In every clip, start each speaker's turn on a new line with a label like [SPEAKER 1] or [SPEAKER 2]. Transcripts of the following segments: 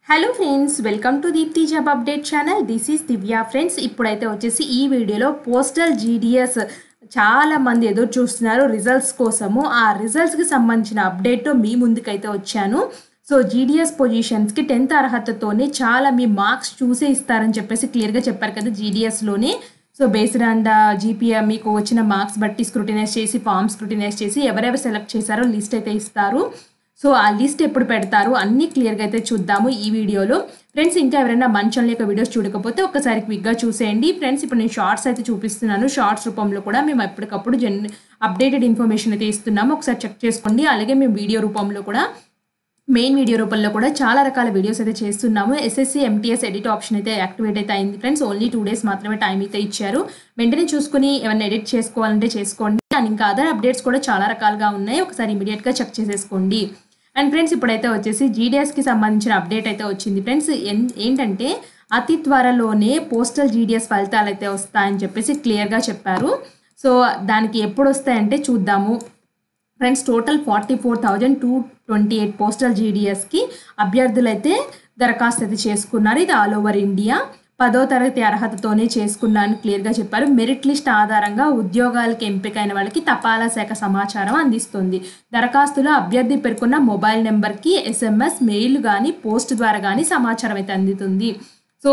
[SPEAKER 1] hello friends welcome to Deepthi job update channel this is Divya friends ఇప్పుడైతే వచ్చేసి ఈ వీడియోలో పోస్టల్ జీడిఎస్ చాలా మంది ఎదురు చూస్తున్నారు రిజల్ట్స్ కోసము ఆ రిజల్ట్స్కి సంబంధించిన అప్డేట్తో మీ ముందుకైతే వచ్చాను సో జీడిఎస్ పొజిషన్స్కి టెన్త్ అర్హతతోనే చాలా మీ మార్క్స్ చూసే ఇస్తారని చెప్పేసి క్లియర్గా చెప్పారు కదా జీడిఎస్లోనే so based on the GPA మీకు వచ్చిన మార్క్స్ బట్టి స్క్రూటినైజ్ చేసి ఫామ్ స్క్రూటినైజ్ చేసి ఎవరెవరు సెలెక్ట్ చేశారో లిస్ట్ అయితే ఇస్తారు సో ఆ లిస్ట్ ఎప్పుడు పెడతారు అన్ని క్లియర్గా అయితే చూద్దాము ఈ వీడియోలో ఫ్రెండ్స్ ఇంకా ఎవరైనా మన ఛానల్ యొక్క వీడియోస్ చూడకపోతే ఒకసారి క్విక్గా చూసేయండి ఫ్రెండ్స్ ఇప్పుడు నేను షార్ట్స్ అయితే చూపిస్తున్నాను షార్ట్స్ రూపంలో కూడా మేము ఎప్పటికప్పుడు జన్ అప్డేటెడ్ ఇన్ఫర్మేషన్ అయితే ఇస్తున్నాము ఒకసారి చెక్ చేసుకోండి అలాగే మేము వీడియో రూపంలో కూడా మెయిన్ వీడియో రూపంలో కూడా చాలా రకాల వీడియోస్ అయితే చేస్తున్నాము ఎస్ఎస్సి ఎంటీఎస్ ఎడిట్ ఆప్షన్ అయితే యాక్టివేట్ అయితే అయింది ఫ్రెండ్స్ ఓన్లీ టూ డేస్ మాత్రమే టైం అయితే ఇచ్చారు వెంటనే చూసుకుని ఏమైనా ఎడిట్ చేసుకోవాలంటే చేసుకోండి అండ్ ఇంకా అదర్ అప్డేట్స్ కూడా చాలా రకాలుగా ఉన్నాయి ఒకసారి ఇమీడియట్గా చెక్ చేసేసుకోండి అండ్ ఫ్రెండ్స్ ఇప్పుడైతే వచ్చేసి జీడిఎస్కి సంబంధించిన అప్డేట్ అయితే వచ్చింది ఫ్రెండ్స్ ఏంటంటే అతి త్వరలోనే పోస్టల్ జీడిఎస్ ఫలితాలు అయితే వస్తాయని చెప్పేసి క్లియర్గా చెప్పారు సో దానికి ఎప్పుడు వస్తాయంటే చూద్దాము friends total forty four thousand two twenty eight postal జీడిఎస్కి అభ్యర్థులు అయితే దరఖాస్తు అయితే చేసుకున్నారు ఇది ఆల్ ఓవర్ ఇండియా పదో తరగతి అర్హతతోనే చేసుకున్నాను క్లియర్గా చెప్పారు మెరిట్ లిస్ట్ ఆధారంగా ఉద్యోగాలకు ఎంపికైన వాళ్ళకి తపాలా శాఖ సమాచారం అందిస్తుంది దరఖాస్తులో అభ్యర్థి పేర్కొన్న మొబైల్ నెంబర్కి ఎస్ఎంఎస్ మెయిల్ కానీ పోస్ట్ ద్వారా కానీ సమాచారం అయితే అందుతుంది సో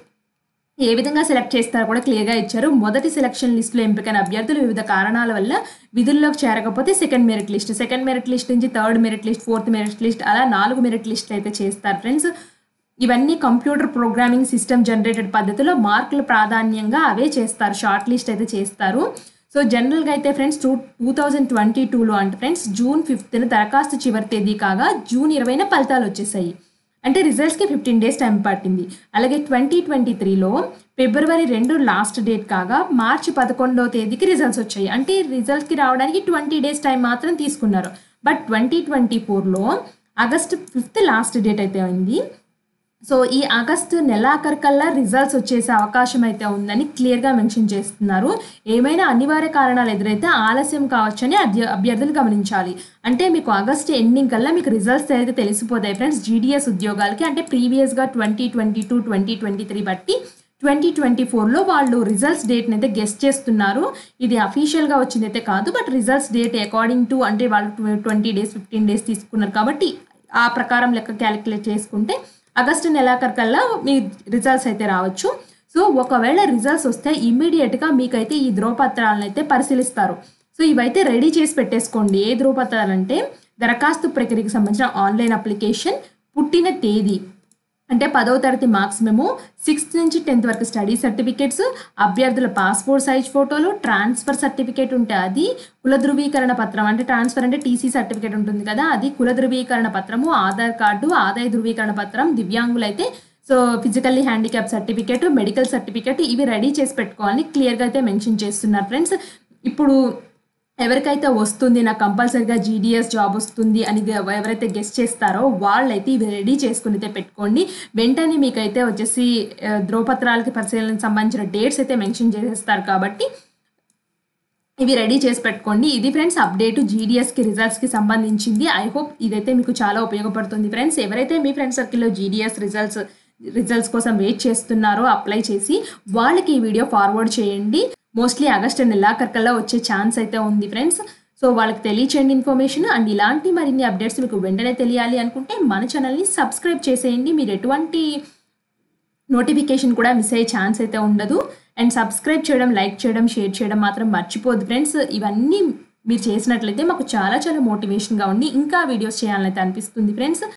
[SPEAKER 1] ఏ విధంగా సెలెక్ట్ చేస్తారో కూడా క్లియర్గా ఇచ్చారు మొదటి సెలక్షన్ లిస్టులో ఎంపికైన అభ్యర్థులు వివిధ కారణాల వల్ల విధుల్లోకి చేరకపోతే second merit list second merit list నుంచి third merit list fourth merit list అలా నాలుగు మెరిట్ లిస్టులు అయితే చేస్తారు ఫ్రెండ్స్ ఇవన్నీ కంప్యూటర్ ప్రోగ్రామింగ్ సిస్టమ్ జనరేటెడ్ పద్ధతిలో మార్కులు ప్రాధాన్యంగా అవే చేస్తారు షార్ట్ లిస్ట్ అయితే చేస్తారు సో జనరల్గా అయితే friends two two thousand twenty టూలో అంటే ఫ్రెండ్స్ జూన్ ఫిఫ్త్న దరఖాస్తు చివరి తేదీ కాగా జూన్ ఇరవైన ఫలితాలు వచ్చేసాయి అంటే రిజల్ట్స్కి ఫిఫ్టీన్ డేస్ టైం పట్టింది అలాగే ట్వంటీ ట్వంటీ త్రీలో ఫిబ్రవరి రెండు లాస్ట్ డేట్ కాగా మార్చి పదకొండవ తేదీకి రిజల్ట్స్ వచ్చాయి అంటే రిజల్ట్స్కి రావడానికి ట్వంటీ డేస్ టైం మాత్రం తీసుకున్నారు బట్ ట్వంటీ ట్వంటీ ఫోర్లో ఆగస్ట్ ఫిఫ్త్ లాస్ట్ డేట్ అయితే అయింది సో ఈ ఆగస్టు నెలాఖరికల్లా రిజల్ట్స్ వచ్చేసే అవకాశం అయితే ఉందని క్లియర్గా మెన్షన్ చేస్తున్నారు ఏమైనా అనివార్య కారణాలు ఎదురైతే ఆలస్యం కావచ్చని అభ్య అభ్యర్థులు గమనించాలి అంటే మీకు ఆగస్ట్ ఎండింగ్ కల్లా మీకు రిజల్ట్స్ అయితే తెలిసిపోతాయి ఫ్రెండ్స్ జీడిఎస్ ఉద్యోగాలకి అంటే ప్రీవియస్గా twenty twenty two twenty twenty three బట్టి ట్వంటీ ట్వంటీ ఫోర్లో వాళ్ళు రిజల్ట్స్ డేట్ని అయితే గెస్ట్ చేస్తున్నారు ఇది అఫీషియల్గా వచ్చింది అయితే కాదు but results date according to అంటే వాళ్ళు ట్వంటీ డేస్ ఫిఫ్టీన్ డేస్ తీసుకున్నారు కాబట్టి ఆ ప్రకారం లెక్క క్యాలిక్యులేట్ చేసుకుంటే ఆగస్టు నెలాఖరికల్లా మీ రిజల్ట్స్ అయితే రావచ్చు సో ఒకవేళ రిజల్ట్స్ వస్తే ఇమ్మీడియట్గా మీకైతే ఈ ధ్రువపత్రాలను అయితే పరిశీలిస్తారు సో ఇవైతే రెడీ చేసి పెట్టేసుకోండి ఏ ధ్రువపత్రాలు అంటే దరఖాస్తు ప్రక్రియకి సంబంధించిన ఆన్లైన్ అప్లికేషన్ పుట్టిన తేదీ అంటే పదవ తరగతి మార్క్స్ మేము సిక్స్త్ నుంచి టెన్త్ వరకు స్టడీ సర్టిఫికేట్స్ అభ్యర్థుల పాస్పోర్ట్ సైజ్ ఫోటోలు ట్రాన్స్ఫర్ సర్టిఫికేట్ ఉంటే అది కుల ధృవీకరణ పత్రం అంటే ట్రాన్స్ఫర్ అంటే టీసీ సర్టిఫికేట్ ఉంటుంది కదా అది కుల ధృవీకరణ పత్రము ఆధార్ కార్డు ఆదాయ ధృవీకరణ పత్రం దివ్యాంగులైతే so physically handicap certificate medical certificate ఇవి రెడీ చేసి పెట్టుకోవాలని క్లియర్గా అయితే మెన్షన్ చేస్తున్నారు ఫ్రెండ్స్ ఇప్పుడు ఎవరికైతే వస్తుంది నాకు కంపల్సరీగా జీడిఎస్ జాబ్ వస్తుంది అని ఎవరైతే గెస్ట్ చేస్తారో వాళ్ళైతే ఇవి రెడీ చేసుకుని అయితే పెట్టుకోండి వెంటనే మీకైతే వచ్చేసి ధ్రువపత్రాలకి పరిశీలనకు సంబంధించిన డేట్స్ అయితే మెన్షన్ చేసేస్తారు కాబట్టి ఇవి రెడీ చేసి పెట్టుకోండి ఇది ఫ్రెండ్స్ అప్డేట్ జీడిఎస్కి రిజల్ట్స్కి సంబంధించింది ఐ హోప్ ఇదైతే మీకు చాలా ఉపయోగపడుతుంది ఫ్రెండ్స్ ఎవరైతే మీ ఫ్రెండ్ సర్కిల్లో జీడిఎస్ రిజల్ట్స్ రిజల్ట్స్ కోసం వెయిట్ చేస్తున్నారో అప్లై చేసి వాళ్ళకి ఈ వీడియో ఫార్వర్డ్ చేయండి మోస్ట్లీ ఆగస్టు నెలాఖరికల్లా వచ్చే ఛాన్స్ అయితే ఉంది ఫ్రెండ్స్ సో వాళ్ళకి తెలియచేయండి ఇన్ఫర్మేషన్ అండ్ ఇలాంటి మరిన్ని అప్డేట్స్ మీకు వెంటనే తెలియాలి అనుకుంటే మన ఛానల్ని సబ్స్క్రైబ్ చేసేయండి మీరు ఎటువంటి నోటిఫికేషన్ కూడా మిస్ అయ్యే ఛాన్స్ అయితే ఉండదు అండ్ సబ్స్క్రైబ్ చేయడం లైక్ చేయడం షేర్ చేయడం మాత్రం మర్చిపోదు ఫ్రెండ్స్ ఇవన్నీ మీరు చేసినట్లయితే మాకు చాలా చాలా మోటివేషన్గా ఉండి ఇంకా వీడియోస్ చేయాలనైతే అనిపిస్తుంది ఫ్రెండ్స్